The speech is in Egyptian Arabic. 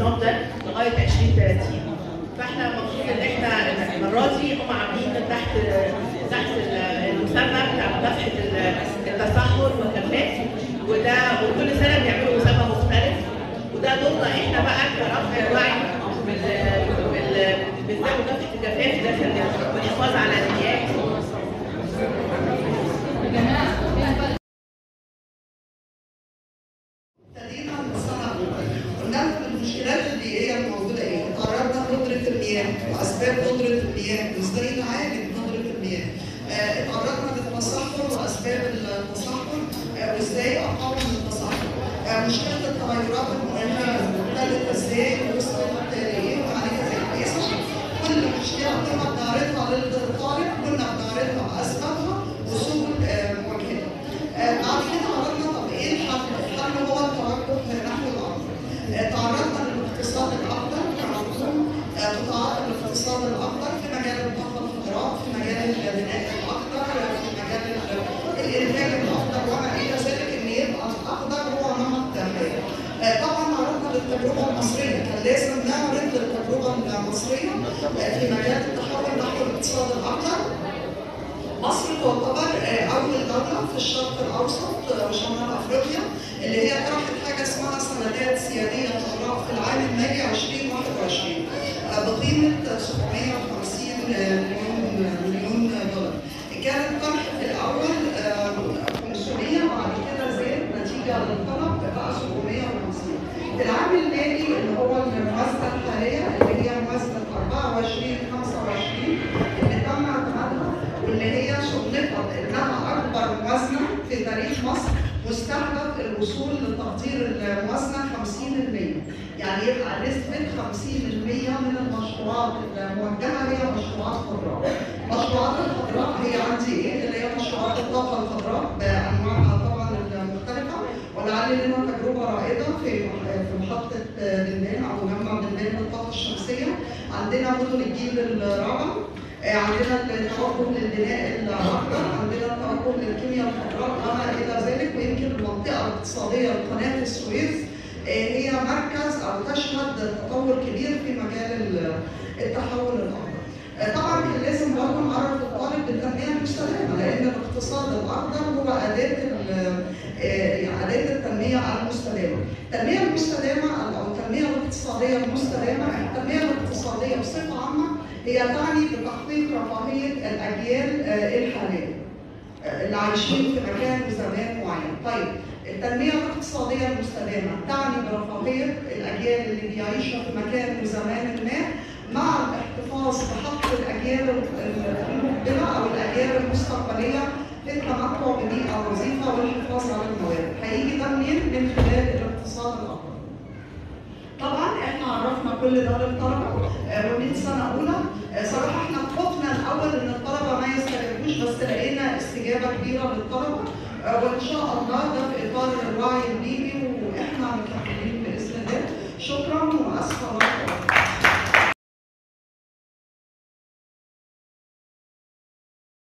النظام ده لغايه 2030 فاحنا المفروض ان احنا المره دي هم عاملين تحت تحت المسمى بتاع مكافحه التصحر والكفاف وده وكل سنه بيعملوا مسمى مختلف وده دورنا احنا بقى كرفع الوعي بال- بال- بالذات مكافحه الكفاف ده والحفاظ على المياه ابتدينا من السنه الاولى قلنا لكم المشكلات البيئيه الموجوده ايه؟ قررنا ندره المياه واسباب ندره المياه وازاي نعالج ندره المياه. آه، اتعرضنا للتصحر واسباب التصحر آه، وازاي اقاوم التصحر. آه، مشكله التغيرات المناخيه ابتدت ازاي ووصلت لايه وعالجها زي كويسه. كل مشكله كنا بنعرضها للطالب كنا بنعرضها اسبابها وسبل آه، مواجهتها. آه، بعد كده عرضنا طب ايه الحل؟ الحل هو التوجه نحو الارض. آه، تعرضنا للاقتصاد الاخضر كمفهوم آه، قطاعات الاقتصاد الاخضر في مجال الطاقه الخضراء، في مجال البناء الاخضر، آه، في مجال ال- الانتاج الاخضر وما الى ذلك ان يبقى الاخضر هو نمط حياه. آه، طبعا عرضنا للتجربه المصريه، كان لازم نعرض للتجربه المصريه آه، في مجال التحول نحو الاقتصاد الاخضر مصر تعتبر آه، أول دولة في الشرق الأوسط آه، وشمال أفريقيا اللي هي طرحت حاجة اسمها سندات سيادية خضراء في العام المالي 2021 آه، بقيمة 750 مليون مليون دولار. كان الطرح في الأول آه، 500 بعد كده زاد نتيجة للطلب بقى 750 في العام المالي اللي هو الموازنة الحالية اللي هي موازنة 24 25 اللي تم اعتمادها واللي هي صنفت انها اكبر موازنه في تاريخ مصر مستهدف الوصول لتقدير الموازنه 50% يعني يبقى نسبه 50% من المشروعات الموجهه هي مشروعات خضراء. المشروعات الخضراء هي عندي ايه؟ اللي هي مشروعات الطاقه الخضراء بانواعها طبعا المختلفه ولعل لنا تجربه رائده في في محطه بنان او مجمع بنان للطاقه الشمسيه عندنا مدن الجيل الرابع آه، عندنا التوجه للبناء الاخضر، عندنا التوجه للكيمياء الخضراء وما الى ذلك ويمكن المنطقه الاقتصاديه لقناه السويس آه، هي مركز او تشهد تطور كبير في مجال ال- التحول الاخضر. آه، طبعا كان لازم برضه نعرف الطالب بالتنميه المستدامه لان الاقتصاد الاخضر هو اداه ال- آه، يعني اداه التنميه المستدامه. التنميه المستدامه او التنميه الاقتصاديه المستدامه، التنميه الاقتصاديه بصفه عامه هي تعني بتحقيق رفاهيه الاجيال آه، الحاليه. آه، اللي عايشين في مكان وزمان معين. طيب التنميه الاقتصاديه المستدامه تعني برفاهيه الاجيال اللي بيعيشوا في مكان وزمان ما مع الاحتفاظ بحق الاجيال المقبله او الاجيال المستقبليه للتمتع ببيئه وظيفه والحفاظ على الموارد. هيجي ده منين؟ من خلال الاقتصاد الاخضر. طبعا احنا عرفنا كل ده للطلبه آه، ومن سنه اولى آه، صراحه احنا خفنا الاول ان الطلبه ما يستجيبوش بس لقينا استجابه كبيره للطلبه آه، وان شاء الله ده في اطار الوعي البيئي